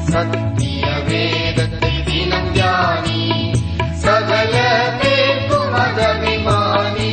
சத்திய வேதத்தை தினம் தியானி சகல பேர்க்கும் மதவிமானி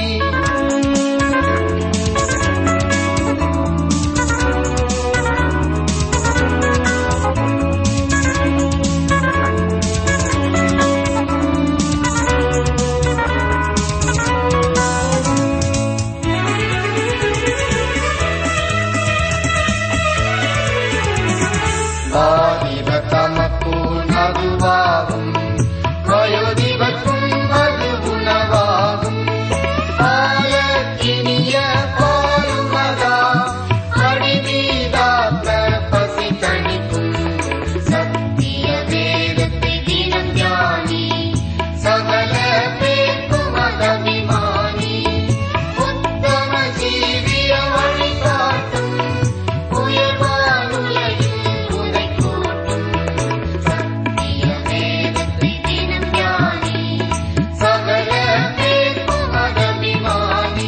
வாலிப தமக்கும் அதுவாகும் வயோதிபக்கும் அது உணவாகும் பாலக்கினிய பாலுமதா அடிமீதாத்த பசி தணிக்கும் சத்திய வேதத்தை தினம் தியானி சகல பேர்க்கும் மதவிமானி உத்தம ஜீவிய வழிகாட்டும் உயர்வானுலகில் உனை கூட்டும் சத்திய வேதத்தை தினம் தியானி சகல பேர்க்கும் மதவிமானி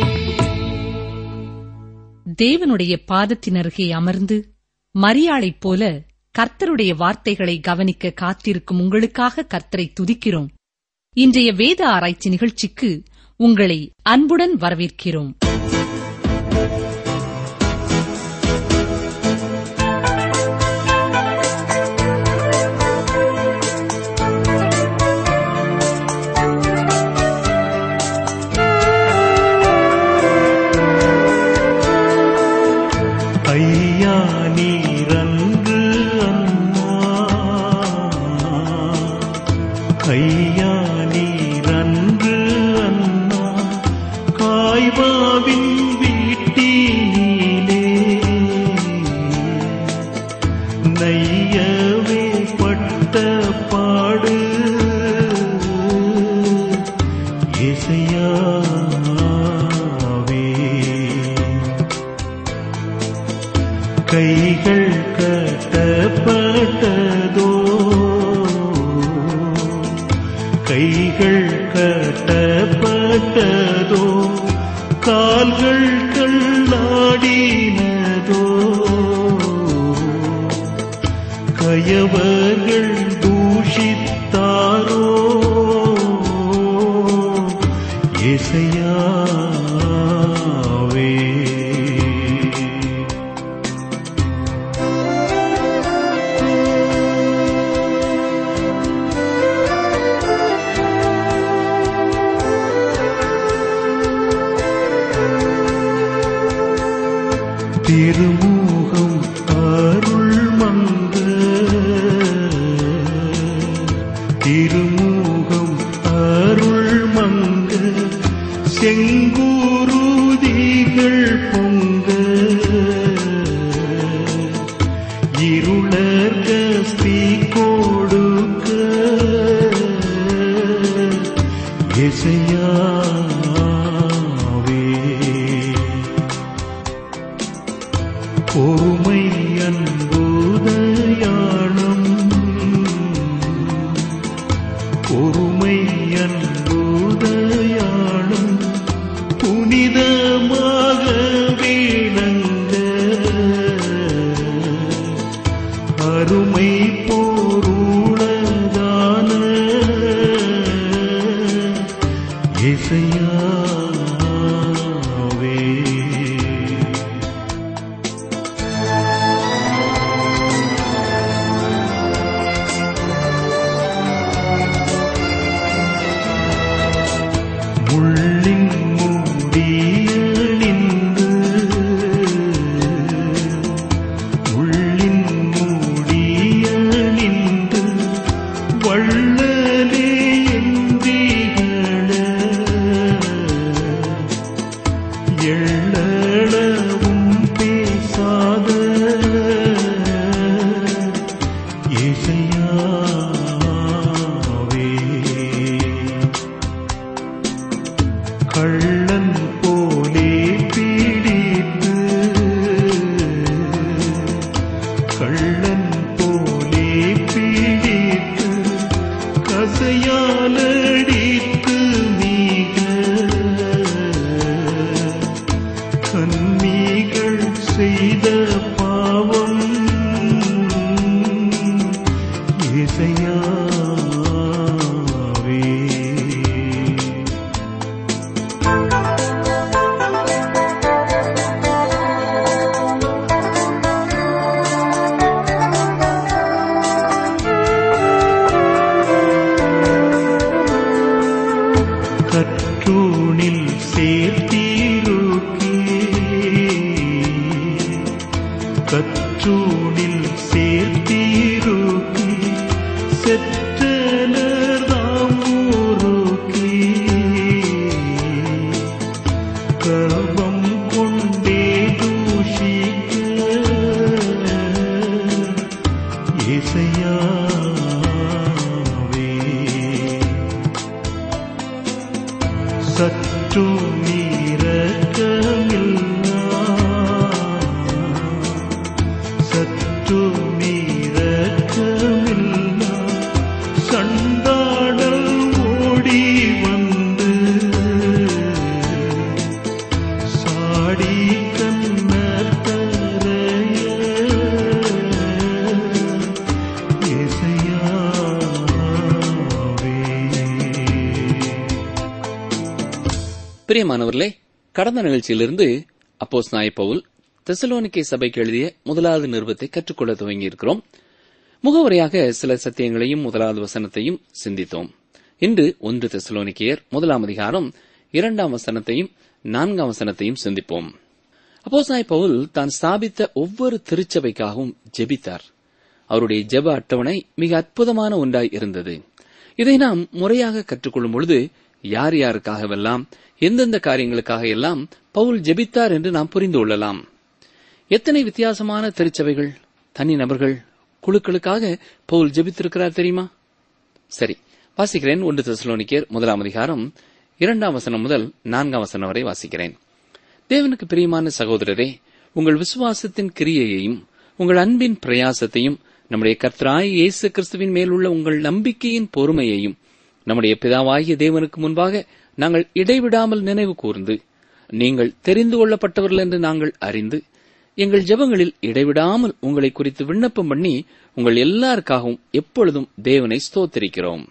தேவனுடைய பாதத்தின் அருகே அமர்ந்து மரியாளைப் போல கர்த்தருடைய வார்த்தைகளை கவனிக்க காத்திருக்கும் உங்களுக்காக கர்த்தரை துதிக்கிறோம் இன்றைய வேத ஆராய்ச்சி நிகழ்ச்சிக்கு உங்களை அன்புடன் வரவேற்கிறோம் ஐயா நீரன்று அம்மா ஐயா நீரன்று அண்ணா காய்வாவின் வீட்டினிலே நையவே பட்ட பாடு இசையாவே கைகள் கட்டப்பட்டதோ கைகள் கட்டப்பட்டதோ கால்கள் தள்ளாடினதோ கயவர்கள் தூஷித்தாரோ இசையாவே திருமுகம் அருள் மங்க திருமுகம் அருள் மங்க செங்கூருதிகள் பொங்க இருளர்க ஸ்ரீ கொடுக்க இசையாவே பொறுமை அன்புதயாளம் பொறுமை அன்புதயாளம் புனிதமாக விளங்க அருமை போருளதான இசையாவே சிற்றூனில் சேர்த்தீருக்கி செற்றனர்தாம் ஊருக்கி கர்வம் கொண்டே தூஷிக்க இசையாவே சற்று நீரக்கமில்லா சற்று நீரக்கமில்லா சண்டாடல் ஓடி வந்து சாடி கண்ணத்தரைய இசையாவே பிரியமானவர்களே கடந்த நிகழ்ச்சியிலிருந்து அப்போஸ் நாய பவுல் தெசலோனிக்கே சபைக்கு எழுதிய முதலாவது நிருபத்தை கற்றுக்கொள்ள துவங்கியிருக்கிறோம் முகவரியாக சில சத்தியங்களையும் முதலாவது வசனத்தையும் சிந்தித்தோம் இன்று ஒன்று தெசலோனிக்கேயர் முதலாம் அதிகாரம் இரண்டாம் வசனத்தையும் நான்காம் வசனத்தையும் சிந்திப்போம் அப்போஸ் நாய பவுல் தான் ஸ்தாபித்த ஒவ்வொரு திருச்சபைக்காகவும் ஜெபித்தார் அவருடைய ஜெப அட்டவணை மிக அற்புதமான ஒன்றாய் இருந்தது இதை நாம் முறையாக கற்றுக்கொள்ளும் பொழுது யார் யாருக்காகவெல்லாம் எந்தெந்த காரியங்களுக்காக எல்லாம் பவுல் ஜெபித்தார் என்று நாம் புரிந்து கொள்ளலாம் எத்தனை வித்தியாசமான திருச்சபைகள் தனி நபர்கள் குழுக்களுக்காக பவுல் ஜெபித்திருக்கிறார் தெரியுமா சரி வாசிக்கிறேன் ஒன்று தெசலோனிக்கேர் முதலாம் அதிகாரம் இரண்டாம் வசனம் முதல் நான்காம் வசனம் வரை வாசிக்கிறேன் தேவனுக்கு பிரியமான சகோதரரே உங்கள் விசுவாசத்தின் கிரியையையும் உங்கள் அன்பின் பிரயாசத்தையும் நம்முடைய கர்த்தராய் இயேசு கிறிஸ்துவின் மேல் உள்ள உங்கள் நம்பிக்கையின் பொறுமையையும் நம்முடைய பிதாவாகிய தேவனுக்கு முன்பாக நாங்கள் இடைவிடாமல் நினைவு கூர்ந்து நீங்கள் தெரிந்து கொள்ளப்பட்டவர்கள் என்று நாங்கள் அறிந்து எங்கள் ஜெபங்களில் இடைவிடாமல் உங்களை குறித்து விண்ணப்பம் பண்ணி உங்கள் எல்லாருக்காகவும் எப்பொழுதும் தேவனை ஸ்தோத்திரிக்கிறோம்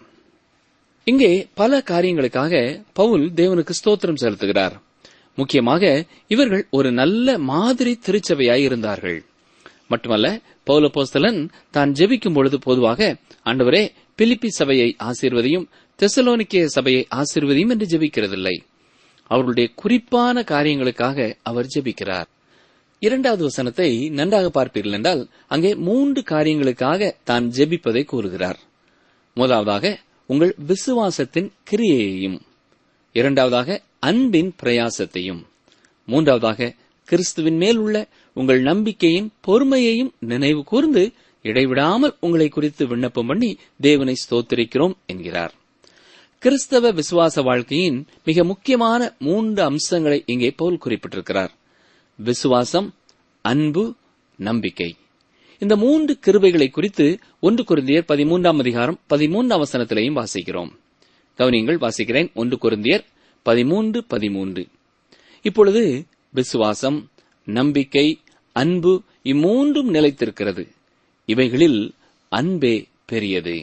இங்கே பல காரியங்களுக்காக பவுல் தேவனுக்கு ஸ்தோத்திரம் செலுத்துகிறார் முக்கியமாக இவர்கள் ஒரு நல்ல மாதிரி திருச்சபையாய் இருந்தார்கள் மட்டுமல்ல பௌலபோஸ்தலன் தான் ஜெபிக்கும் பொழுது பொதுவாக ஆண்டவரே பிலிப்பி சபையை ஆசீர்வதியும் தெசலோனிக்கே சபையை ஆசீர்வதியும் என்று ஜெபிக்கிறதில்லை அவர்களுடைய குறிப்பான காரியங்களுக்காக அவர் ஜெபிக்கிறார் இரண்டாவது வசனத்தை நன்றாக பார்ப்பீர்கள் என்றால் அங்கே மூன்று காரியங்களுக்காக தான் ஜெபிப்பதை கூறுகிறார் முதலாவதாக உங்கள் விசுவாசத்தின் கிரியையையும் இரண்டாவதாக அன்பின் பிரயாசத்தையும் மூன்றாவதாக கிறிஸ்துவின் மேல் உள்ள உங்கள் நம்பிக்கையின் பொறுமையையும் நினைவு கூர்ந்து இடைவிடாமல் உங்களை குறித்து விண்ணப்பம் பண்ணி தேவனை ஸ்தோத்திரிக்கிறோம் என்கிறார் கிறிஸ்தவ விசுவாச வாழ்க்கையின் மிக முக்கியமான மூன்று அம்சங்களை இங்கே பவுல் குறிப்பிட்டிருக்கிறார் விசுவாசம் அன்பு நம்பிக்கை இந்த மூன்று கிருபைகளை குறித்து ஒன்று குருந்தியர் பதிமூன்றாம் அதிகாரம் பதிமூன்றாம் வசனத்திலையும் வாசிக்கிறோம் கவனியங்கள் வாசிக்கிறேன் ஒன்று குருந்தியர் பதிமூன்று பதிமூன்று இப்பொழுது விசுவாசம் நம்பிக்கை அன்பு இம்மூன்றும் நிலைத்திருக்கிறது இவைகளில் அன்பே பெரியது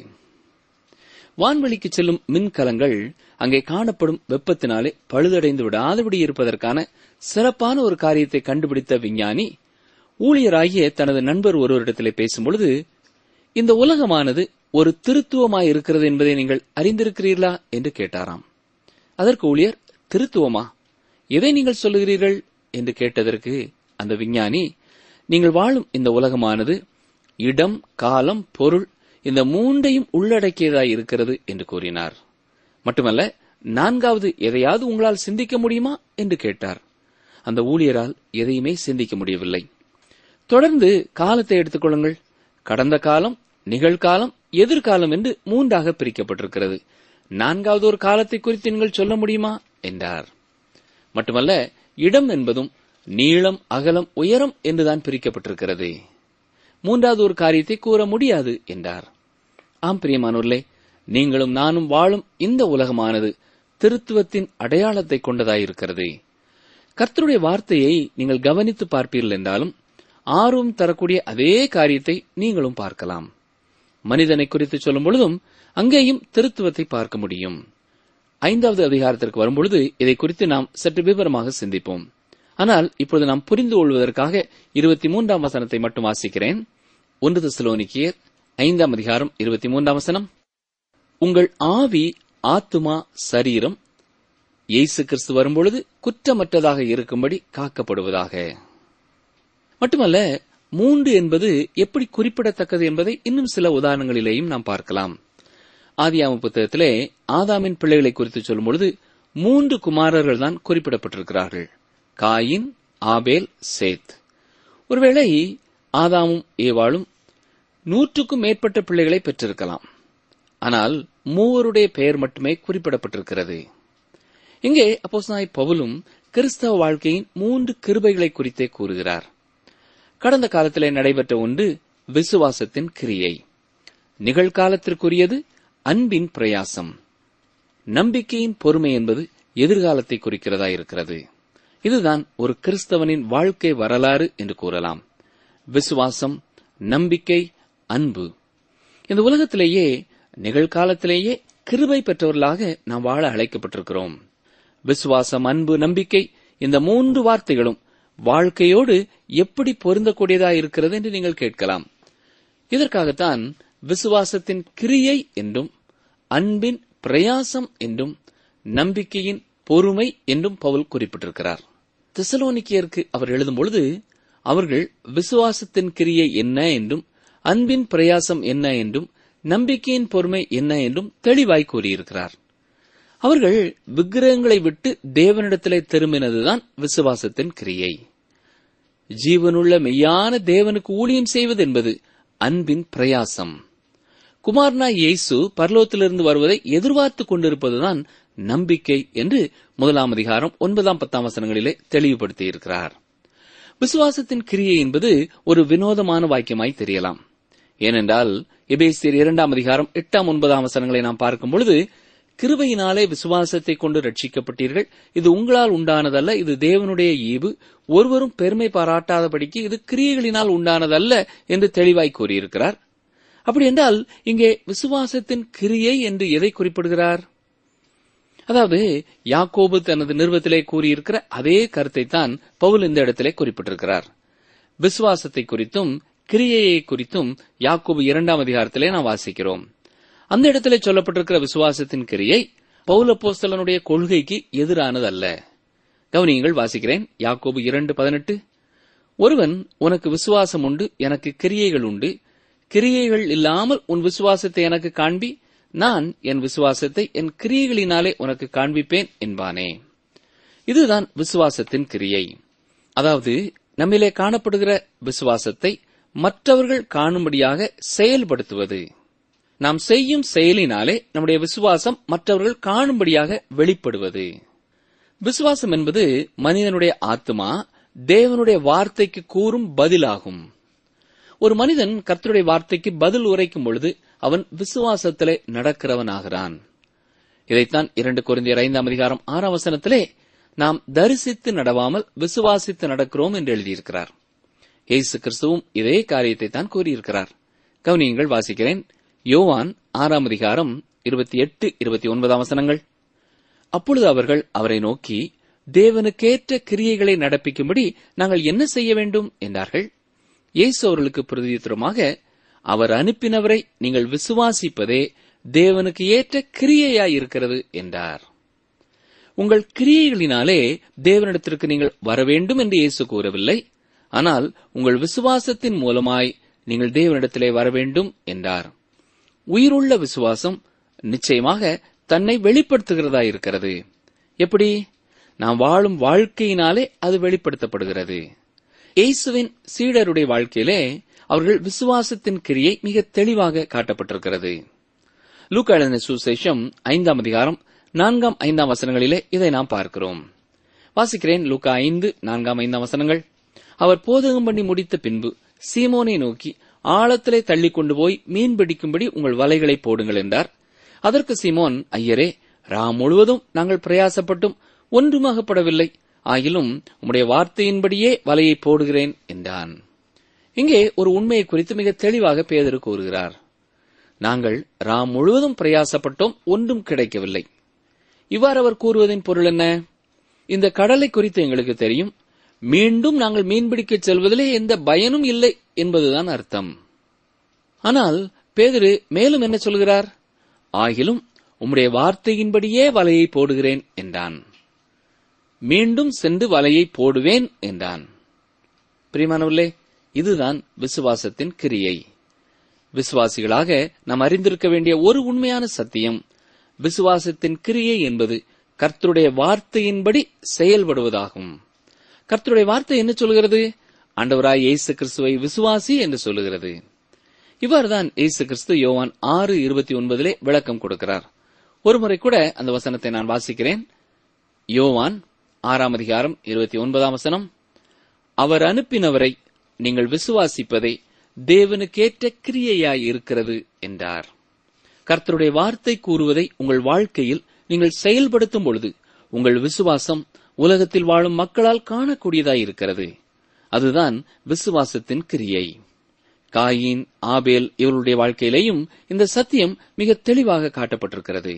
வான்வெளிக்கு செல்லும் மின்கலங்கள் அங்கே காணப்படும் வெப்பத்தினாலே பழுதடைந்து விடாதபடி இருப்பதற்கான சிறப்பான ஒரு காரியத்தை கண்டுபிடித்த விஞ்ஞானி ஊழியராகிய தனது நண்பர் ஒருவரிடத்திலே பேசும்பொழுது இந்த உலகமானது ஒரு திருத்துவமாய் இருக்கிறது என்பதை நீங்கள் அறிந்திருக்கிறீர்களா என்று கேட்டாராம் அதற்கு ஊழியர் திருத்துவமா எதை நீங்கள் சொல்லுகிறீர்கள் என்று கேட்டதற்கு அந்த விஞ்ஞானி நீங்கள் வாழும் இந்த உலகமானது இடம் காலம் பொருள் இந்த மூன்றையும் உள்ளடக்கியதாய் இருக்கிறது என்று கூறினார் மட்டுமல்ல நான்காவது எதையாவது உங்களால் சிந்திக்க முடியுமா என்று கேட்டார் அந்த ஊழியரால் எதையுமே சிந்திக்க முடியவில்லை தொடர்ந்து காலத்தை எடுத்துக்கொள்ளுங்கள் கடந்த காலம் நிகழ்காலம் எதிர்காலம் என்று மூன்றாக பிரிக்கப்பட்டிருக்கிறது நான்காவது ஒரு காலத்தை குறித்து நீங்கள் சொல்ல முடியுமா என்றார் மட்டுமல்ல இடம் என்பதும் நீளம் அகலம் உயரம் என்றுதான் பிரிக்கப்பட்டிருக்கிறது மூன்றாவது ஒரு காரியத்தை கூற முடியாது என்றார் ஆம் பிரியமானோர்களே நீங்களும் நானும் வாழும் இந்த உலகமானது திருத்துவத்தின் அடையாளத்தை கொண்டதாயிருக்கிறது கர்த்தருடைய வார்த்தையை நீங்கள் கவனித்து பார்ப்பீர்கள் என்றாலும் ஆர்வம் தரக்கூடிய அதே காரியத்தை நீங்களும் பார்க்கலாம் மனிதனை குறித்து சொல்லும் பொழுதும் அங்கேயும் திருத்துவத்தை பார்க்க முடியும் ஐந்தாவது அதிகாரத்திற்கு வரும்பொழுது இதை குறித்து நாம் சற்று விவரமாக சிந்திப்போம் ஆனால் இப்பொழுது நாம் புரிந்து கொள்வதற்காக இருபத்தி மூன்றாம் வசனத்தை மட்டும் வாசிக்கிறேன் ஒன்று தெசலோனிக்கியர் ஐந்தாம் அதிகாரம் இருபத்தி மூன்றாம் வசனம் உங்கள் ஆவி ஆத்துமா சரீரம் இயேசு கிறிஸ்து வரும்பொழுது குற்றமற்றதாக இருக்கும்படி காக்கப்படுவதாக மட்டுமல்ல மூன்று என்பது எப்படி குறிப்பிடத்தக்கது என்பதை இன்னும் சில உதாரணங்களிலேயும் நாம் பார்க்கலாம் ஆதியாம புத்தகத்திலே ஆதாமின் பிள்ளைகளை குறித்து சொல்லும்பொழுது மூன்று குமாரர்கள் தான் குறிப்பிடப்பட்டிருக்கிறார்கள் காயின் ஆபேல் சேத் ஒருவேளை ஆதாமும் ஏவாளும் நூற்றுக்கும் மேற்பட்ட பிள்ளைகளை பெற்றிருக்கலாம் ஆனால் மூவருடைய பெயர் மட்டுமே குறிப்பிடப்பட்டிருக்கிறது இங்கே அப்போஸ்தலனாகிய பவுலும் கிறிஸ்தவ வாழ்க்கையின் மூன்று கிருபைகளை குறித்தே கூறுகிறார் கடந்த காலத்திலே நடைபெற்ற ஒன்று விசுவாசத்தின் கிரியை நிகழ்காலத்திற்குரியது அன்பின் பிரயாசம் நம்பிக்கையின் பொறுமை என்பது எதிர்காலத்தை குறிக்கிறதா இருக்கிறது இதுதான் ஒரு கிறிஸ்தவனின் வாழ்க்கை வரலாறு என்று கூறலாம் விசுவாசம் நம்பிக்கை அன்பு இந்த உலகத்திலேயே நிகழ்காலத்திலேயே கிருபை பெற்றவர்களாக நாம் வாழ அழைக்கப்பட்டிருக்கிறோம் விசுவாசம் அன்பு நம்பிக்கை இந்த மூன்று வார்த்தைகளும் வாழ்க்கையோடு எப்படி பொருந்தக்கூடியதா இருக்கிறது என்று நீங்கள் கேட்கலாம் இதற்காகத்தான் விசுவாசத்தின் கிரியை என்றும் அன்பின் பிரயாசம் என்றும் நம்பிக்கையின் பொறுமை என்றும் பவுல் குறிப்பிட்டிருக்கிறார் தெசலோனிக்கியருக்கு அவர் எழுதும் பொழுது அவர்கள் விசுவாசத்தின் கிரியை என்ன என்றும் அன்பின் பிரயாசம் என்ன என்றும் நம்பிக்கையின் பொறுமை என்ன என்றும் தெளிவாய் கூறியிருக்கிறார் அவர்கள் விக்கிரகங்களை விட்டு தேவனிடத்திலே திரும்பினதுதான் விசுவாசத்தின் கிரியை ஜீவனுள்ள மெய்யான தேவனுக்கு ஊழியம் செய்வது என்பது அன்பின் பிரயாசம் குமார்னா இயேசு பரலோகத்திலிருந்து வருவதை எதிர்பார்த்து கொண்டிருப்பதுதான் நம்பிக்கை என்று முதலாம் அதிகாரம் ஒன்பதாம் பத்தாம் வசனங்களிலே தெளிவுபடுத்தியிருக்கிறார் விசுவாசத்தின் கிரியை என்பது ஒரு வினோதமான வாக்கியமாய் தெரியலாம் ஏனென்றால் எபேசியர் இரண்டாம் அதிகாரம் எட்டாம் ஒன்பதாம் வசனங்களை நாம் பார்க்கும் பொழுது கிருபையினாலே விசுவாசத்தை கொண்டு ரட்சிக்கப்பட்டீர்கள் இது உங்களால் உண்டானதல்ல இது தேவனுடைய ஈவு ஒருவரும் பெருமை பாராட்டாதபடிக்கு இது கிரியைகளினால் உண்டானதல்ல என்று தெளிவாய் கூறியிருக்கிறார் அப்படி என்றால் இங்கே விசுவாசத்தின் கிரியை என்று எதை குறிப்பிடுகிறார் அதாவது யாக்கோபு தனது நிறுவத்திலே கூறியிருக்கிற அதே கருத்தை தான் பவுல் இந்த இடத்திலே குறிப்பிட்டிருக்கிறார் விசுவாசத்தை குறித்தும் கிரியையை குறித்தும் யாக்கோபு இரண்டாம் அதிகாரத்திலே நாம் வாசிக்கிறோம் அந்த இடத்திலே சொல்லப்பட்டிருக்கிற விசுவாசத்தின் கிரியை பௌலப்போஸ்தலனுடைய கொள்கைக்கு எதிரானதல்ல கவனியங்கள் வாசிக்கிறேன் யாக்கோபு இரண்டு பதினெட்டு ஒருவன் உனக்கு விசுவாசம் உண்டு எனக்கு கிரியைகள் உண்டு கிரியைகள் இல்லாமல் உன் விசுவாசத்தை எனக்கு காண்பி நான் என் விசுவாசத்தை என் கிரியைகளினாலே உனக்கு காண்பிப்பேன் என்பானே இதுதான் விசுவாசத்தின் கிரியை அதாவது நம்மிலே காணப்படுகிற விசுவாசத்தை மற்றவர்கள் காணும்படியாக செயல்படுத்துவது நாம் செய்யும் செயலினாலே நம்முடைய விசுவாசம் மற்றவர்கள் காணும்படியாக வெளிப்படுவது விசுவாசம் என்பது மனிதனுடைய ஆத்மா தேவனுடைய வார்த்தைக்கு கூறும் பதிலாகும் ஒரு மனிதன் கர்த்தருடைய வார்த்தைக்கு பதில் உரைக்கும் பொழுது அவன் விசுவாசத்திலே நடக்கிறவனாகிறான் இதைத்தான் இரண்டு குருந்தியர் ஐந்தாம் அதிகாரம் ஆறாம் வசனத்திலே நாம் தரிசித்து நடவாமல் விசுவாசித்து நடக்கிறோம் என்று எழுதியிருக்கிறார் இயேசு கிறிஸ்துவும் இதே காரியத்தை தான் கூறியிருக்கிறார் கவனியங்கள் வாசிக்கிறேன் யோவான் ஆறாம் அதிகாரம் இருபத்தி எட்டு இருபத்தி ஒன்பதாம் வசனங்கள் அப்பொழுது அவர்கள் அவரை நோக்கி தேவனுக்கேற்ற கிரியைகளை நடப்பிக்கும்படி நாங்கள் என்ன செய்ய வேண்டும் என்றார்கள் இயேசு அவர்களுக்கு பிரதியுத்தரமாக அவர் அனுப்பினவரை நீங்கள் விசுவாசிப்பதே தேவனுக்கு ஏற்ற கிரியையாயிருக்கிறது என்றார் உங்கள் கிரியைகளினாலே தேவனிடத்திற்கு நீங்கள் வர வேண்டும் என்று இயேசு கூறவில்லை ஆனால் உங்கள் விசுவாசத்தின் மூலமாய் நீங்கள் தேவனிடத்திலே வர வேண்டும் என்றார் உயிருள்ள விசுவாசம் நிச்சயமாக தன்னை வெளிப்படுத்துகிறதா இருக்கிறது எப்படி நாம் வாழும் வாழ்க்கையினாலே அது வெளிப்படுத்தப்படுகிறது இயேசுவின் சீடருடைய வாழ்க்கையிலே அவர்கள் விசுவாசத்தின் கிரியை மிக தெளிவாக காட்டப்பட்டிருக்கிறது லூக்கா எழுதின சுசேஷம் ஐந்தாம் அதிகாரம் நான்காம் ஐந்தாம் வசனங்களிலே இதை நாம் பார்க்கிறோம் வாசிக்கிறேன் லூக்கா ஐந்து நான்காம் ஐந்தாம் வசனங்கள் அவர் போதகம் பண்ணி முடித்த பின்பு சீமோனை நோக்கி ஆழத்திலே தள்ளி கொண்டு போய் மீன் பிடிக்கும்படி உங்கள் வலைகளை போடுங்கள் என்றார் அதற்கு சீமோன் ஐயரே ரா முழுவதும் நாங்கள் பிரயாசப்பட்டும் ஒன்றுமாகப்படவில்லை ஆகிலும் உம்முடைய வார்த்தையின்படியே வலையை போடுகிறேன் என்றான் இங்கே ஒரு உண்மையை குறித்து மிக தெளிவாக பேதரு கூறுகிறார் நாங்கள் ராம் முழுவதும் பிரயாசப்பட்டோம் ஒன்றும் கிடைக்கவில்லை இவ்வாறு அவர் கூறுவதின் பொருள் என்ன இந்த கடலை குறித்து எங்களுக்கு தெரியும் மீண்டும் நாங்கள் மீன்பிடிக்கச் செல்வதிலே எந்த பயனும் இல்லை என்பதுதான் அர்த்தம் ஆனால் பேதரு மேலும் என்ன சொல்கிறார் ஆகிலும் உம்முடைய வார்த்தையின்படியே வலையை போடுகிறேன் என்றான் மீண்டும் சென்று வலையை போடுவேன் என்றான் பிரியமானவர்களே இதுதான் விசுவாசத்தின் கிரியை விசுவாசிகளாக நாம் அறிந்திருக்க வேண்டிய ஒரு உண்மையான சத்தியம் விசுவாசத்தின் கிரியை என்பது கர்த்தருடைய வார்த்தையின்படி செயல்படுவதாகும் கர்த்தருடைய வார்த்தை என்ன சொல்கிறது ஆண்டவராய் இயேசு கிறிஸ்துவை விசுவாசி என்று சொல்லுகிறது இவ்வாறுதான் இயேசு கிறிஸ்து யோவான் ஆறு இருபத்தி ஒன்பதிலே விளக்கம் கொடுக்கிறார் ஒருமுறை கூட அந்த வசனத்தை நான் வாசிக்கிறேன் யோவான் ஆறாம் அதிகாரம் இருபத்தி ஒன்பதாம் வசனம் அவர் அனுப்பினவரை நீங்கள் விசுவாசிப்பதை தேவனுக்கேற்ற கிரியையாய் இருக்கிறது என்றார் கர்த்தருடைய வார்த்தை கூறுவதை உங்கள் வாழ்க்கையில் நீங்கள் செயல்படுத்தும் பொழுது உங்கள் விசுவாசம் உலகத்தில் வாழும் மக்களால் காணக்கூடியதாய் இருக்கிறது அதுதான் விசுவாசத்தின் கிரியை காயின் ஆபேல் இவருடைய வாழ்க்கையிலேயும் இந்த சத்தியம் மிக தெளிவாக காட்டப்பட்டிருக்கிறது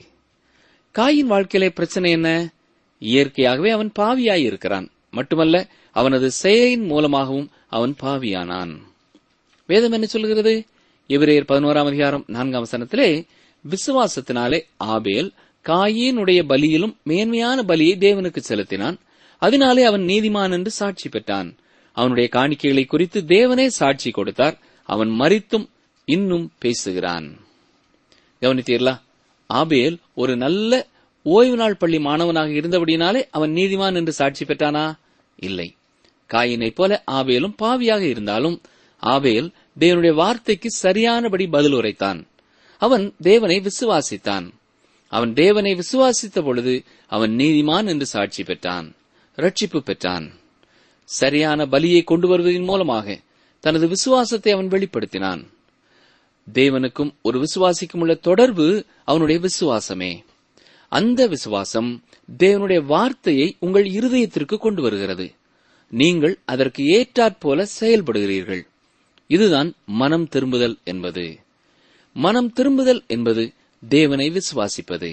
காயின் வாழ்க்கையிலே பிரச்சனை என்ன இயற்கையாகவே அவன் பாவியாய் இருக்கிறான் மட்டுமல்ல அவனது செயலின் மூலமாகவும் அவன் பாவியானான் வேதம் என்ன சொல்கிறது எபிரேயர் பதினோராம் அதிகாரம் நான்காம் வசனத்திலே விசுவாசத்தினாலே ஆபேல் காயினுடைய பலியிலும் மேன்மையான பலியை தேவனுக்கு செலுத்தினான் அதனாலே அவன் நீதிமான் என்று சாட்சி பெற்றான் அவனுடைய காணிக்கைகளை குறித்து தேவனே சாட்சி கொடுத்தார் அவன் மறித்தும் இன்னும் பேசுகிறான் கவனித்தீர்களா ஆபேல் ஒரு நல்ல ஓய்வு நாள் பள்ளி மாணவனாக இருந்தபடினாலே அவன் நீதிமான் என்று சாட்சி பெற்றானா இல்லை காயினைப் போல ஆபேலும் பாவியாக இருந்தாலும் ஆபேல் தேவனுடைய வார்த்தைக்கு சரியானபடி பதில் உரைத்தான் அவன் தேவனை விசுவாசித்தான் அவன் தேவனை விசுவாசித்த பொழுது அவன் நீதிமான் என்று சாட்சி பெற்றான் ரட்சிப்பு பெற்றான் சரியான பலியை கொண்டு வருவதன் மூலமாக தனது விசுவாசத்தை அவன் வெளிப்படுத்தினான் தேவனுக்கும் ஒரு விசுவாசிக்கும் உள்ள தொடர்பு அவனுடைய விசுவாசமே அந்த விசுவாசம் தேவனுடைய வார்த்தையை உங்கள் இருதயத்திற்கு கொண்டு வருகிறது நீங்கள் அதற்கு ஏற்றாற்போல செயல்படுகிறீர்கள் இதுதான் மனம் திரும்புதல் என்பது மனம் திரும்புதல் என்பது தேவனை விசுவாசிப்பது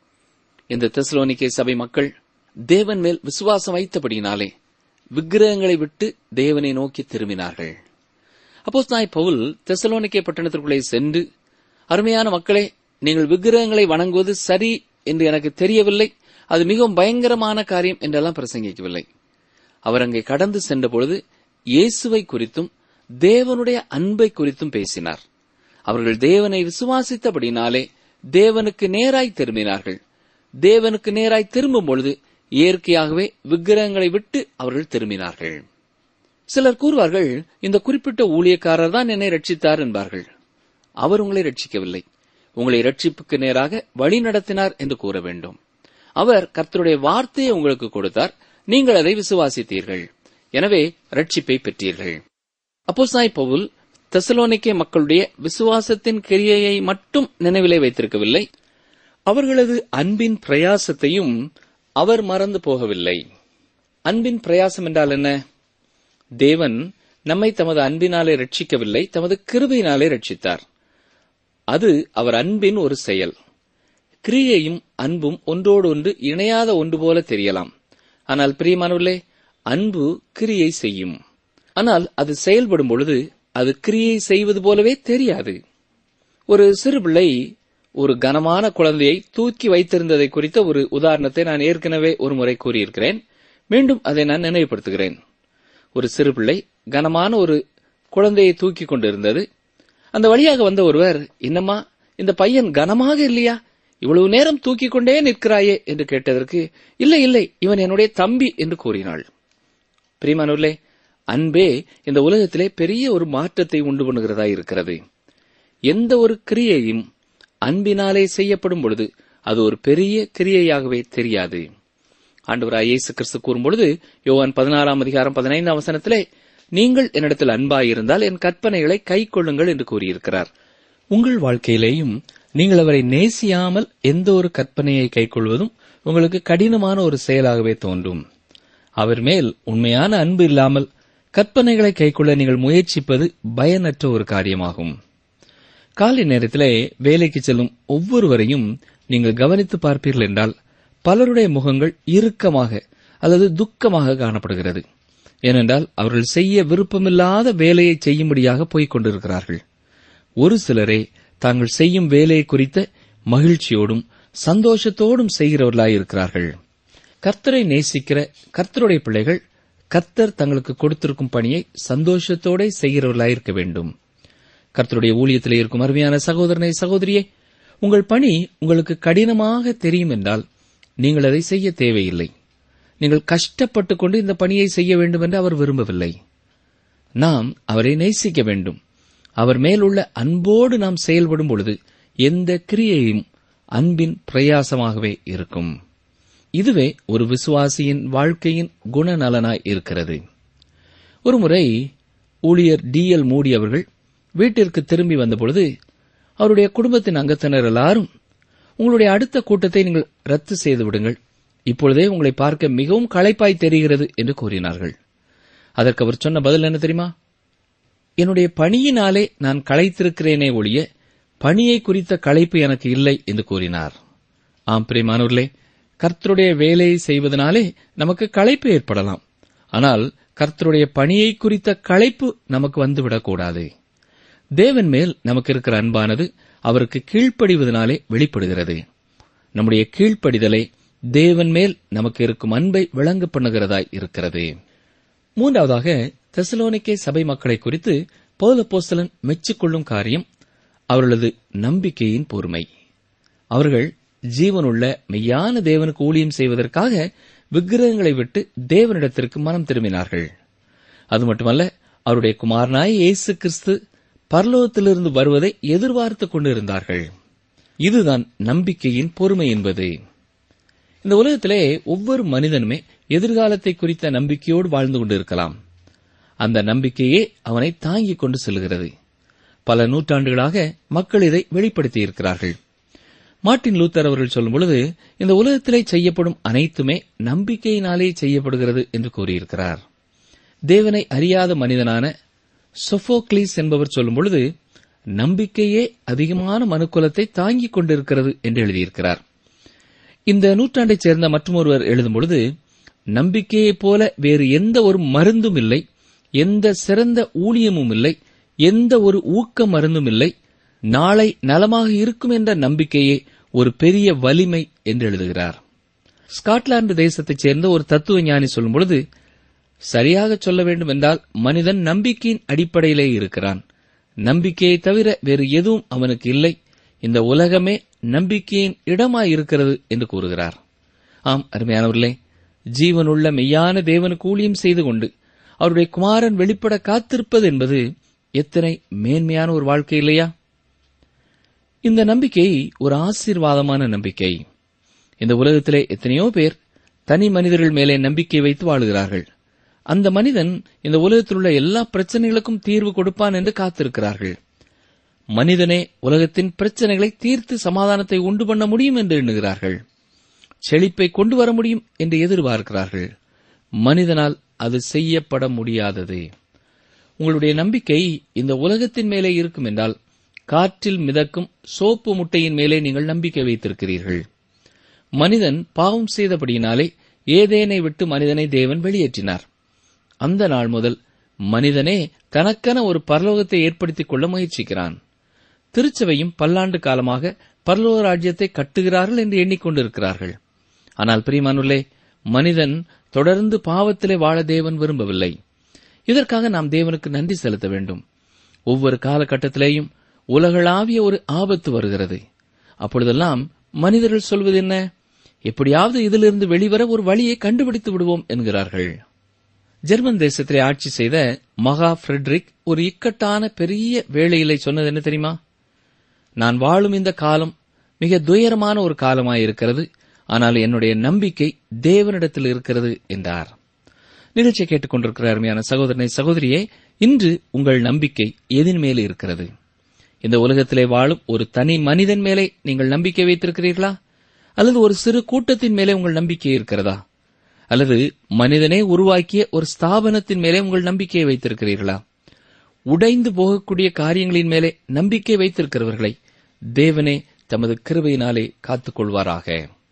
இந்த தெசலோனிக்கே சபை மக்கள் தேவன் மேல் விசுவாசம் வைத்தபடியினாலே விக்கிரகங்களை விட்டு தேவனை நோக்கி திரும்பினார்கள் அப்போஸ் நாய் பவுல் தெசலோனிக்கே பட்டணத்திற்குள்ளே சென்று அருமையான மக்களே நீங்கள் விக்கிரகங்களை வணங்குவது சரி என்று எனக்கு தெரியவில்லை அது மிகவும் பயங்கரமான காரியம் என்றெல்லாம் பிரசங்கிக்கவில்லை அவர் அங்கே கடந்து சென்ற பொழுது இயேசுவை குறித்தும் தேவனுடைய அன்பை குறித்தும் பேசினார் அவர்கள் தேவனை விசுவாசித்தபடினாலே தேவனுக்கு நேராய் திரும்பினார்கள் தேவனுக்கு நேராய் திரும்பும் பொழுது இயற்கையாகவே விக்கிரகங்களை விட்டு அவர்கள் திரும்பினார்கள் சிலர் கூறுவார்கள் இந்த குறிப்பிட்ட ஊழியக்காரர் தான் என்னை ரட்சித்தார் என்பார்கள் அவர் உங்களை ரட்சிக்கவில்லை உங்களை ரட்சிப்புக்கு நேராக வழி நடத்தினார் என்று கூற வேண்டும் அவர் கர்த்தருடைய வார்த்தையை உங்களுக்கு கொடுத்தார் நீங்கள் அதை விசுவாசித்தீர்கள் எனவே ரட்சிப்பை பெற்றீர்கள் அப்போஸ்தாய் பவுல் தெசலோனிக்கே மக்களுடைய விசுவாசத்தின் கிரியையை மட்டும் நினைவிலே வைத்திருக்கவில்லை அவர்களது அன்பின் பிரயாசத்தையும் அவர் மறந்து போகவில்லை அன்பின் பிரயாசம் என்றால் என்ன தேவன் நம்மை தமது அன்பினாலே ரட்சிக்கவில்லை தமது கிருபையினாலே ரட்சித்தார் அது அவர் அன்பின் ஒரு செயல் கிரியையும் அன்பும் ஒன்றோடு ஒன்று இணையாத ஒன்று போல தெரியலாம் ஆனால் பிரியமானவர்களே அன்பு கிரியை செய்யும் ஆனால் அது செயல்படும் பொழுது அது கிரியை செய்வது போலவே தெரியாது ஒரு சிறு பிள்ளை ஒரு கனமான குழந்தையை தூக்கி வைத்திருந்ததை குறித்த ஒரு உதாரணத்தை நான் ஏற்கனவே ஒரு முறை கூறியிருக்கிறேன் மீண்டும் அதை நான் நினைவுபடுத்துகிறேன் ஒரு சிறு பிள்ளை கனமான ஒரு குழந்தையை தூக்கி கொண்டிருந்தது அந்த வழியாக வந்த ஒருவர் என்னம்மா இந்த பையன் கனமாக இல்லையா இவ்வளவு நேரம் தூக்கி கொண்டே நிற்கிறாயே என்று கேட்டதற்கு இல்லை இல்லை இவன் என்னுடைய தம்பி என்று கூறினாள் பிரிமானூர்லே அன்பே இந்த உலகத்திலே பெரிய ஒரு மாற்றத்தை உண்டு பண்ணுகிறதா இருக்கிறது எந்த ஒரு கிரியையும் அன்பினாலே செய்யப்படும் பொழுது அது ஒரு பெரிய கிரியையாகவே தெரியாது ஆண்டவராய் இயேசு கிறிஸ்து கூறும்பொழுது யோவான் பதினாறாம் அதிகாரம் பதினைந்தாம் வசனத்திலே நீங்கள் என்னிடத்தில் அன்பாயிருந்தால் என் கற்பனைகளை கை கொள்ளுங்கள் என்று கூறியிருக்கிறார் உங்கள் வாழ்க்கையிலேயும் நீங்கள் அவரை நேசியாமல் எந்த ஒரு கற்பனையை கைக்கொள்வதும் உங்களுக்கு கடினமான ஒரு செயலாகவே தோன்றும் அவர் மேல் உண்மையான அன்பு இல்லாமல் கற்பனைகளை கைக்கொள்ள நீங்கள் முயற்சிப்பது பயனற்ற ஒரு காரியமாகும் காலை நேரத்திலே வேலைக்கு செல்லும் ஒவ்வொருவரையும் நீங்கள் கவனித்து பார்ப்பீர்கள் என்றால் பலருடைய முகங்கள் இறுக்கமாக அல்லது துக்கமாக காணப்படுகிறது ஏனென்றால் அவர்கள் செய்ய விருப்பமில்லாத வேலையை செய்யும்படியாக போய்க் கொண்டிருக்கிறார்கள் ஒரு சிலரே தாங்கள் செய்யும் வேலையை குறித்த மகிழ்ச்சியோடும் சந்தோஷத்தோடும் செய்கிறவர்களாயிருக்கிறார்கள் கர்த்தரை நேசிக்கிற கர்த்தருடைய பிள்ளைகள் கர்த்தர் தங்களுக்கு கொடுத்திருக்கும் பணியை சந்தோஷத்தோட செய்கிறவர்களாயிருக்க வேண்டும் கர்த்தருடைய ஊழியத்தில் இருக்கும் அருமையான சகோதரனை சகோதரியே உங்கள் பணி உங்களுக்கு கடினமாக தெரியும் என்றால் நீங்கள் அதை செய்ய தேவையில்லை நீங்கள் கஷ்டப்பட்டுக் கொண்டு இந்த பணியை செய்ய வேண்டும் என்று அவர் விரும்பவில்லை நாம் அவரை நேசிக்க வேண்டும் அவர் மேலுள்ள அன்போடு நாம் செயல்படும் பொழுது எந்த கிரியையும் அன்பின் பிரயாசமாகவே இருக்கும் இதுவே ஒரு விசுவாசியின் வாழ்க்கையின் குணநலனாய் இருக்கிறது ஒருமுறை ஊழியர் டி எல் மூடி அவர்கள் வீட்டிற்கு திரும்பி வந்தபொழுது அவருடைய குடும்பத்தின் அங்கத்தினர் எல்லாரும் உங்களுடைய அடுத்த கூட்டத்தை நீங்கள் ரத்து செய்து விடுங்கள் இப்பொழுதே உங்களை பார்க்க மிகவும் களைப்பாய் தெரிகிறது என்று கூறினார்கள் அதற்கு அவர் சொன்ன பதில் என்ன தெரியுமா என்னுடைய பணியினாலே நான் களைத்திருக்கிறேனே ஒழிய பணியை குறித்த களைப்பு எனக்கு இல்லை என்று கூறினார் ஆம் பிரியமானூர்களே கர்த்தருடைய வேலையை செய்வதனாலே நமக்கு களைப்பு ஏற்படலாம் ஆனால் கர்த்தருடைய பணியை குறித்த களைப்பு நமக்கு வந்துவிடக்கூடாது தேவன் மேல் நமக்கு இருக்கிற அன்பானது அவருக்கு கீழ்ப்படிவதனாலே வெளிப்படுகிறது நம்முடைய கீழ்ப்படிதலை தேவன் மேல் நமக்கு இருக்கும் அன்பை விளங்க பண்ணுகிறதாய் இருக்கிறது மூன்றாவதாக தெசலோனிக்கே சபை மக்களை குறித்து பௌலப்போஸ்தலன் மெச்சிக்கொள்ளும் காரியம் அவர்களது நம்பிக்கையின் பொறுமை அவர்கள் ஜீவனுள்ள மெய்யான தேவனுக்கு ஊழியம் செய்வதற்காக விக்கிரகங்களை விட்டு தேவனிடத்திற்கு மனம் திரும்பினார்கள் அது மட்டுமல்ல அவருடைய குமாரனாய் இயேசு கிறிஸ்து பரலோகத்திலிருந்து வருவதை எதிர்பார்த்துக் கொண்டிருந்தார்கள் இதுதான் நம்பிக்கையின் பொறுமை என்பது இந்த உலகத்திலே ஒவ்வொரு மனிதனுமே எதிர்காலத்தை குறித்த நம்பிக்கையோடு வாழ்ந்து கொண்டிருக்கலாம் அந்த நம்பிக்கையே அவனை தாங்கிக் கொண்டு செல்கிறது பல நூற்றாண்டுகளாக மக்கள் இதை வெளிப்படுத்தியிருக்கிறார்கள் மார்ட்டின் லூத்தர் அவர்கள் சொல்லும் பொழுது இந்த உலகத்திலே செய்யப்படும் அனைத்துமே நம்பிக்கையினாலே செய்யப்படுகிறது என்று கூறியிருக்கிறார் தேவனை அறியாத மனிதனான சொஃபோக்லீஸ் என்பவர் சொல்லும் பொழுது நம்பிக்கையே அதிகமான மனுக்குலத்தை தாங்கிக் கொண்டிருக்கிறது என்று எழுதியிருக்கிறார் இந்த நூற்றாண்டைச் சேர்ந்த மற்றொருவர் எழுதும் பொழுது நம்பிக்கையைப் போல வேறு எந்த ஒரு மருந்தும் இல்லை எந்த சிறந்த ஊழியமும் இல்லை எந்த ஒரு ஊக்க மருந்தும் இல்லை நாளை நலமாக இருக்கும் என்ற நம்பிக்கையே ஒரு பெரிய வலிமை என்று எழுதுகிறார் ஸ்காட்லாந்து தேசத்தைச் சேர்ந்த ஒரு தத்துவ ஞானி சொல்லும் பொழுது சரியாக சொல்ல வேண்டும் என்றால் மனிதன் நம்பிக்கையின் அடிப்படையிலே இருக்கிறான் நம்பிக்கையை தவிர வேறு எதுவும் அவனுக்கு இல்லை இந்த உலகமே நம்பிக்கையின் இடமாய் இருக்கிறது என்று கூறுகிறார் ஆம் அருமையானவர்களே ஜீவனுள்ள மெய்யான தேவனுக்கு ஊழியம் செய்து கொண்டு அவருடைய குமாரன் வெளிப்பட காத்திருப்பது என்பது எத்தனை மேன்மையான ஒரு வாழ்க்கை இல்லையா இந்த நம்பிக்கை ஒரு ஆசீர்வாதமான நம்பிக்கை இந்த உலகத்திலே எத்தனையோ பேர் தனி மனிதர்கள் மேலே நம்பிக்கை வைத்து வாழுகிறார்கள் அந்த மனிதன் இந்த உலகத்தில் உள்ள எல்லா பிரச்சனைகளுக்கும் தீர்வு கொடுப்பான் என்று காத்திருக்கிறார்கள் மனிதனே உலகத்தின் பிரச்சனைகளை தீர்த்து சமாதானத்தை உண்டு பண்ண முடியும் என்று எண்ணுகிறார்கள் செழிப்பை கொண்டு வர முடியும் என்று எதிர்பார்க்கிறார்கள் மனிதனால் அது செய்யப்பட முடியாதது உங்களுடைய நம்பிக்கை இந்த உலகத்தின் மேலே இருக்கும் என்றால் காற்றில் மிதக்கும் சோப்பு முட்டையின் மேலே நீங்கள் நம்பிக்கை வைத்திருக்கிறீர்கள் மனிதன் பாவம் செய்தபடியினாலே ஏதேனை விட்டு மனிதனை தேவன் வெளியேற்றினார் அந்த நாள் முதல் மனிதனே தனக்கென ஒரு பரலோகத்தை ஏற்படுத்திக் கொள்ள முயற்சிக்கிறான் திருச்சபையும் பல்லாண்டு காலமாக பரலோக ராஜ்யத்தை கட்டுகிறார்கள் என்று எண்ணிக்கொண்டிருக்கிறார்கள் ஆனால் பிரியமானுள்ளே மனிதன் தொடர்ந்து பாவத்திலே வாழ தேவன் விரும்பவில்லை இதற்காக நாம் தேவனுக்கு நன்றி செலுத்த வேண்டும் ஒவ்வொரு காலகட்டத்திலேயும் உலகளாவிய ஒரு ஆபத்து வருகிறது அப்பொழுதெல்லாம் மனிதர்கள் சொல்வது என்ன எப்படியாவது இதிலிருந்து வெளிவர ஒரு வழியை கண்டுபிடித்து விடுவோம் என்கிறார்கள் ஜெர்மன் தேசத்திலே ஆட்சி செய்த மகா ஃபிரெட்ரிக் ஒரு இக்கட்டான பெரிய வேளையிலை சொன்னது என்ன தெரியுமா நான் வாழும் இந்த காலம் மிக துயரமான ஒரு காலமாயிருக்கிறது ஆனால் என்னுடைய நம்பிக்கை தேவனிடத்தில் இருக்கிறது என்றார் நிகழ்ச்சியை கேட்டுக்கொண்டிருக்கிற அருமையான சகோதரனை சகோதரியே இன்று உங்கள் நம்பிக்கை எதின் மேல் இருக்கிறது இந்த உலகத்திலே வாழும் ஒரு தனி மனிதன் மேலே நீங்கள் நம்பிக்கை வைத்திருக்கிறீர்களா அல்லது ஒரு சிறு கூட்டத்தின் மேலே உங்கள் நம்பிக்கை இருக்கிறதா அல்லது மனிதனே உருவாக்கிய ஒரு ஸ்தாபனத்தின் மேலே உங்கள் நம்பிக்கையை வைத்திருக்கிறீர்களா உடைந்து போகக்கூடிய காரியங்களின் மேலே நம்பிக்கை வைத்திருக்கிறவர்களை தேவனே தமது கிருபையினாலே காத்துக் கொள்வாராக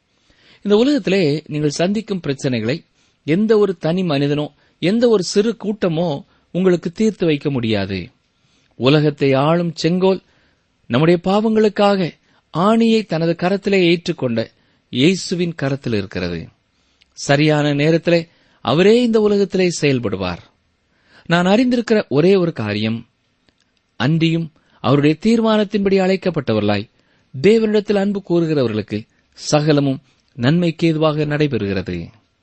இந்த உலகத்திலே நீங்கள் சந்திக்கும் பிரச்சனைகளை எந்த ஒரு தனி மனிதனோ எந்த ஒரு சிறு கூட்டமோ உங்களுக்கு தீர்த்து வைக்க முடியாது உலகத்தை ஆளும் செங்கோல் நம்முடைய பாவங்களுக்காக ஆணியை தனது கரத்திலே ஏற்றுக்கொண்ட இயேசுவின் கரத்தில் இருக்கிறது சரியான நேரத்திலே அவரே இந்த உலகத்திலே செயல்படுவார் நான் அறிந்திருக்கிற ஒரே ஒரு காரியம் அன்றியும் அவருடைய தீர்மானத்தின்படி அழைக்கப்பட்டவர்களாய் தேவனிடத்தில் அன்பு கூறுகிறவர்களுக்கு சகலமும் நன்மைக்கு ஏதுவாக நடைபெறுகிறது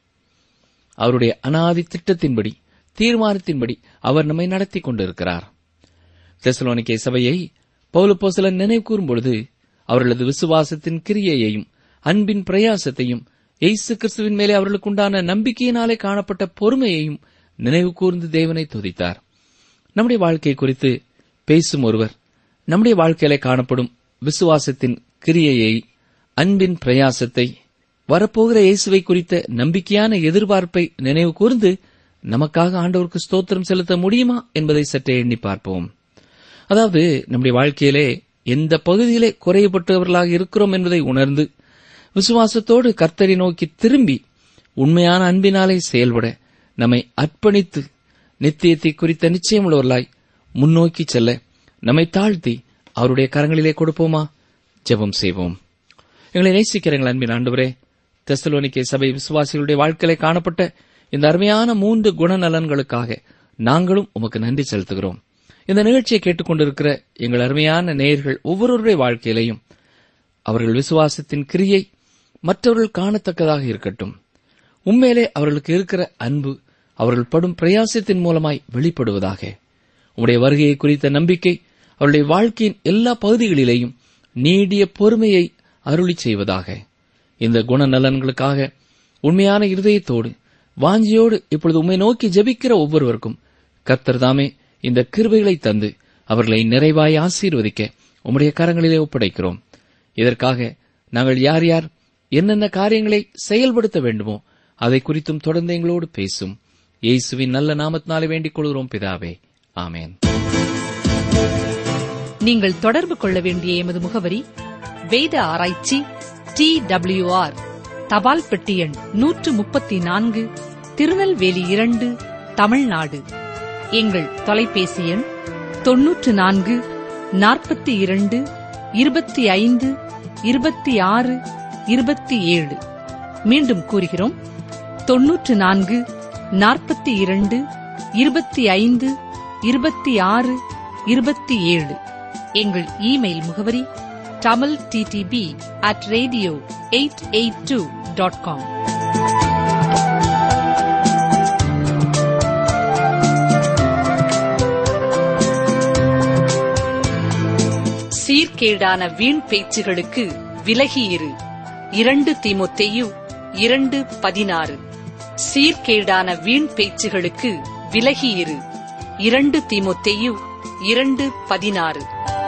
அவருடைய அனாதி திட்டத்தின்படி தீர்மானத்தின்படி அவர் நம்மை நடத்தி கொண்டிருக்கிறார் தெசலோனிக்கே சபையை பௌலப்போசலன் நினைவு கூறும்பொழுது அவர்களது விசுவாசத்தின் கிரியையையும் அன்பின் பிரயாசத்தையும் இயேசு கிறிஸ்துவின் மேலே அவர்களுக்கு உண்டான நம்பிக்கையினாலே காணப்பட்ட பொறுமையையும் நினைவு கூர்ந்து தேவனை துதித்தார் நம்முடைய வாழ்க்கை குறித்து பேசும் ஒருவர் நம்முடைய வாழ்க்கையிலே காணப்படும் விசுவாசத்தின் கிரியையை அன்பின் பிரயாசத்தை வரப்போகிற இயேசுவை குறித்த நம்பிக்கையான எதிர்பார்ப்பை நினைவு கூர்ந்து நமக்காக ஆண்டவருக்கு ஸ்தோத்திரம் செலுத்த முடியுமா என்பதை சற்றே எண்ணி பார்ப்போம் அதாவது நம்முடைய வாழ்க்கையிலே எந்த பகுதியிலே குறையப்பட்டவர்களாக இருக்கிறோம் என்பதை உணர்ந்து விசுவாசத்தோடு கர்த்தரை நோக்கி திரும்பி உண்மையான அன்பினாலே செயல்பட நம்மை அர்ப்பணித்து நித்தியத்தை குறித்த நிச்சயமுள்ளவர்களாய் முன்னோக்கி செல்ல நம்மை தாழ்த்தி அவருடைய கரங்களிலே கொடுப்போமா ஜெபம் செய்வோம் எங்களை நேசிக்கிற எங்கள் அன்பின் ஆண்டவரே தெசலோனிக்கே சபை விசுவாசிகளுடைய வாழ்க்கையிலே காணப்பட்ட இந்த அருமையான மூன்று குணநலன்களுக்காக நாங்களும் உமக்கு நன்றி செலுத்துகிறோம் இந்த நிகழ்ச்சியை கேட்டுக்கொண்டிருக்கிற எங்கள் அருமையான நேயர்கள் ஒவ்வொருவருடைய வாழ்க்கையிலையும் அவர்கள் விசுவாசத்தின் கிரியை மற்றவர்கள் காணத்தக்கதாக இருக்கட்டும் உண்மையிலே அவர்களுக்கு இருக்கிற அன்பு அவர்கள் படும் பிரயாசத்தின் மூலமாய் வெளிப்படுவதாக உம்முடைய வருகையை குறித்த நம்பிக்கை அவருடைய வாழ்க்கையின் எல்லா பகுதிகளிலேயும் நீடிய பொறுமையை அருளி செய்வதாக இந்த குணநலன்களுக்காக உண்மையான இருதயத்தோடு வாஞ்சியோடு இப்பொழுது உம்மை நோக்கி ஜெபிக்கிற ஒவ்வொருவருக்கும் கர்த்தர் தாமே இந்த கிருபைகளை தந்து அவர்களை நிறைவாய் ஆசீர்வதிக்க உம்முடைய கரங்களிலே ஒப்படைக்கிறோம் இதற்காக நாங்கள் யார் யார் என்னென்ன காரியங்களை செயல்படுத்த வேண்டுமோ அதை குறித்தும் தொடர்ந்து எங்களோடு பேசும் இயேசுவின் நல்ல நாமத்தினாலே வேண்டிக் கொள்கிறோம் பிதாவே ஆமேன் நீங்கள் தொடர்பு கொள்ள வேண்டிய எமது முகவரி வேத ஆராய்ச்சி டி ஆர் தபால் பெட்டி எண் நூற்று முப்பத்தி நான்கு திருநெல்வேலி இரண்டு தமிழ்நாடு எங்கள் தொலைபேசி எண் தொன்னூற்று நான்கு நாற்பத்தி இரண்டு இருபத்தி ஐந்து இருபத்தி ஆறு இருபத்தி ஏழு மீண்டும் கூறுகிறோம் தொன்னூற்று நான்கு நாற்பத்தி இரண்டு இருபத்தி ஐந்து இருபத்தி ஆறு இருபத்தி ஏழு எங்கள் இமெயில் முகவரி Tamil DTP at radio eight eight two dot com சீர்கேடான வீண் பேச்சுகளுக்கு விலகியிரு இரண்டு தீமோத்தேயு இரண்டு பதினாறு சீர்கேடான வீண் பேச்சுகளுக்கு விலகியிரு இரண்டு தீமோத்தேயு இரண்டு பதினாறு